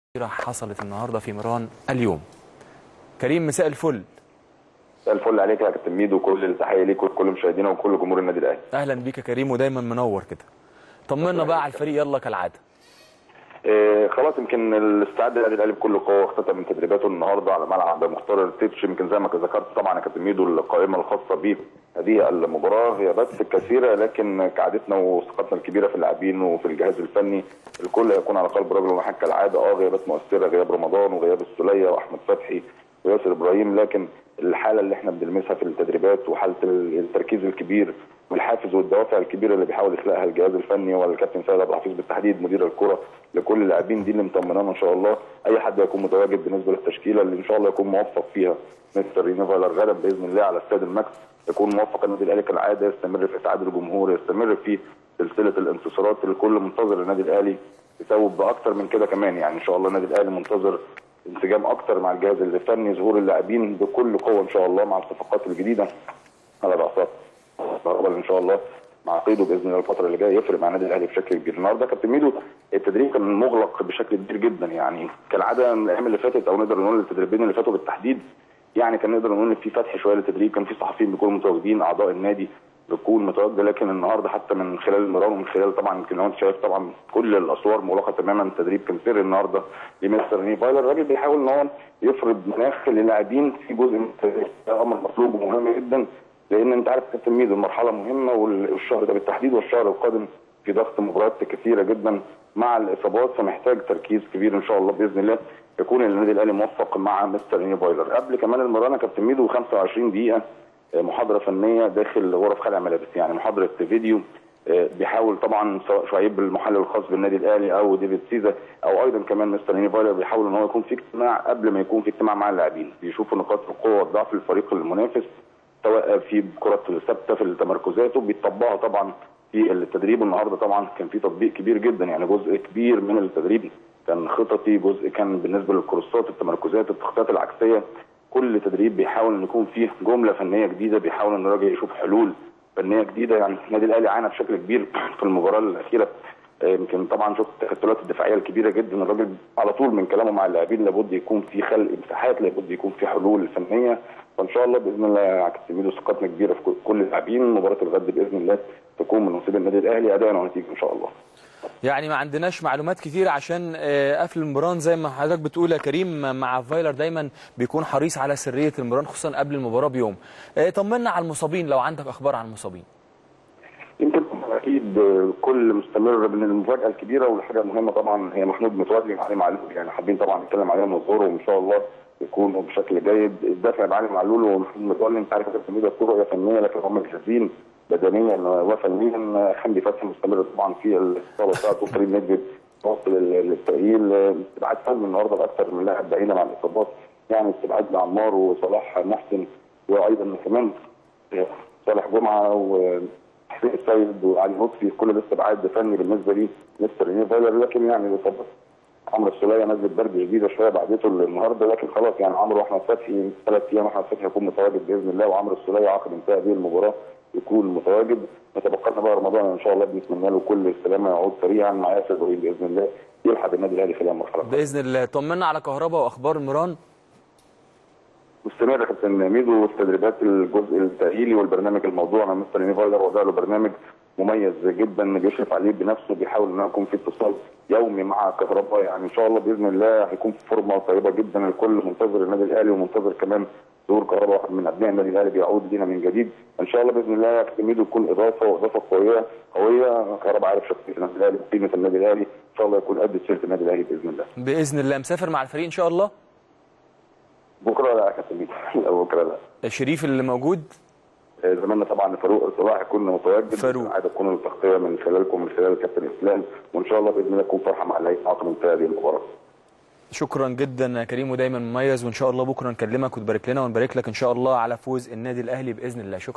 حصلت النهارده في ميران اليوم كريم مساء الفل مساء الفل عليك يا كابتن ميدو وكل التحيه ليك ولكل مشاهدينا وكل جمهور النادي الاهلي اهلا بيك يا كريم ودايما منور كده طمنا بقى على الفريق يلا كالعاده آه خلاص يمكن الاستعداد النادي الاهلي بكل قوه اختتم من تدريباته النهارده على ملعب مختار التتش يمكن زي ما ذكرت طبعا يا كابتن ميدو القائمه الخاصه به هذه المباراه غيابات كثيره لكن كعادتنا وثقتنا الكبيره في اللاعبين وفي الجهاز الفني الكل هيكون على قلب رجل واحد كالعاده اه غيابات مؤثره غياب رمضان وغياب السوليه واحمد فتحي وياسر ابراهيم لكن الحاله اللي احنا بنلمسها في التدريبات وحاله التركيز الكبير والحافز والدوافع الكبيره اللي بيحاول يخلقها الجهاز الفني والكابتن سيد عبد الحفيظ بالتحديد مدير الكره لكل اللاعبين دي اللي مطمنانا ان شاء الله اي حد هيكون متواجد بالنسبه للتشكيله اللي ان شاء الله يكون موفق فيها مستر ريني فايلر غدا باذن الله على استاد الماكس يكون موفق النادي الاهلي كالعاده يستمر في اسعاد الجمهور يستمر في سلسله الانتصارات اللي الكل منتظر النادي الاهلي يتوب باكثر من كده كمان يعني ان شاء الله النادي الاهلي منتظر انسجام اكتر مع الجهاز الفني ظهور اللاعبين بكل قوه ان شاء الله مع الصفقات الجديده على راسها مستقبل ان شاء الله مع قيده باذن الله الفتره اللي جايه يفرق مع النادي الاهلي بشكل كبير النهارده كابتن ميدو التدريب كان مغلق بشكل كبير جدا يعني كالعاده من الايام اللي فاتت او نقدر نقول التدريبين اللي فاتوا بالتحديد يعني كان نقدر نقول ان في فتح شويه للتدريب كان في صحفيين بيكونوا متواجدين اعضاء النادي بتكون متواجده لكن النهارده حتى من خلال المران ومن خلال طبعا يمكن لو انت شايف طبعا كل الاسوار مغلقه تماما التدريب كان سر النهارده لمستر ني فايلر الراجل بيحاول ان هو يفرض مناخ للاعبين في جزء من التدريب ده امر مطلوب ومهم جدا لان انت عارف كابتن ميدو المرحله مهمه والشهر ده بالتحديد والشهر القادم في ضغط مباريات كثيره جدا مع الاصابات فمحتاج تركيز كبير ان شاء الله باذن الله يكون النادي الاهلي موفق مع مستر ني فايلر قبل كمان المرانه كابتن ميدو 25 دقيقه محاضره فنيه داخل غرف خلع ملابس يعني محاضره فيديو بيحاول طبعا سواء شعيب المحلل الخاص بالنادي الاهلي او ديفيد سيزا او ايضا كمان مستر ني فايلر بيحاول ان هو يكون في اجتماع قبل ما يكون في اجتماع مع اللاعبين بيشوفوا نقاط القوه والضعف للفريق المنافس سواء في كرات الثابته في تمركزاته بيطبقها طبعا في التدريب النهارده طبعا كان في تطبيق كبير جدا يعني جزء كبير من التدريب كان خططي جزء كان بالنسبه للكروسات التمركزات التخطيطات العكسيه كل تدريب بيحاول ان يكون فيه جمله فنيه جديده بيحاول ان الراجل يشوف حلول فنيه جديده يعني النادي الاهلي عانى بشكل كبير في المباراه الاخيره يمكن طبعا شفت التكتلات الدفاعيه الكبيره جدا الراجل على طول من كلامه مع اللاعبين لابد يكون في خلق مساحات لابد يكون في حلول فنيه فان شاء الله باذن الله يا كابتن ميدو ثقتنا كبيره في كل اللاعبين مباراه الغد باذن الله تكون من نصيب النادي الاهلي اداء ونتيجه ان شاء الله يعني ما عندناش معلومات كتير عشان قفل المباراه زي ما حضرتك بتقول يا كريم مع فايلر دايما بيكون حريص على سريه المباراه خصوصا قبل المباراه بيوم طمنا على المصابين لو عندك اخبار عن المصابين يمكن اكيد كل مستمر من المفاجاه الكبيره والحاجه المهمه طبعا هي محمود متولي علي معلول يعني حابين طبعا نتكلم عليهم ونظهره وان شاء الله يكونوا بشكل جيد الدافع بعلي معلول ومحمود متولي انت عارف كابتن ميدو رؤيه فنيه لكن هم جاهزين بدنيا وفنيا حمدي فتحي مستمر طبعا في الاصابه بتاعته كريم نجد واصل للتاهيل استبعاد سلمي النهارده باكثر من لاعب بعيدا عن الاصابات يعني استبعاد لعمار وصلاح محسن وايضا كمان صالح جمعه وحسين السيد وعلي لطفي كل ده استبعاد فني بالنسبه لي مستر ريني فايلر لكن يعني الاصابات عمرو السوليه نزلت برد جديده شويه بعدته النهارده لكن خلاص يعني عمرو واحمد فتحي ثلاث ايام احمد فتحي هيكون متواجد باذن الله وعمرو السوليه عقب انتهاء هذه المباراه يكون متواجد نتبقى لنا بقى رمضان ان شاء الله بنتمنى له كل السلامه يعود سريعا مع ياسر ابراهيم باذن الله يلحق النادي الاهلي خلال المرحله باذن الله طمنا على كهرباء واخبار المران مستمر كابتن ميدو التدريبات الجزء التاهيلي والبرنامج الموضوع مع مستر ني فايلر وضع له برنامج مميز جدا بيشرف عليه بنفسه بيحاول ان يكون في اتصال يومي مع كهرباء يعني ان شاء الله باذن الله هيكون في فورمه طيبه جدا الكل منتظر النادي الاهلي ومنتظر كمان ظهور كهرباء واحد من ابناء النادي الاهلي بيعود لينا من جديد ان شاء الله باذن الله يا كابتن ميدو تكون اضافه واضافه قويه قويه كهرباء عارف شخصيه النادي الاهلي وقيمه النادي الاهلي ان شاء الله يكون قد سيره النادي الاهلي باذن الله باذن الله مسافر مع الفريق ان شاء الله بكره لا يا كابتن ميدو بكره لا شريف اللي موجود زماننا طبعا فاروق صلاح يكون متواجد فاروق عايز تكون التغطيه من خلالكم من خلال الكابتن اسلام وان شاء الله باذن الله تكون فرحه مع اللعيبه عقب انتهاء هذه المباراه شكرا جدا يا كريم ودايما مميز وان شاء الله بكره نكلمك وتبارك لنا ونبارك لك ان شاء الله على فوز النادي الاهلي باذن الله شكرا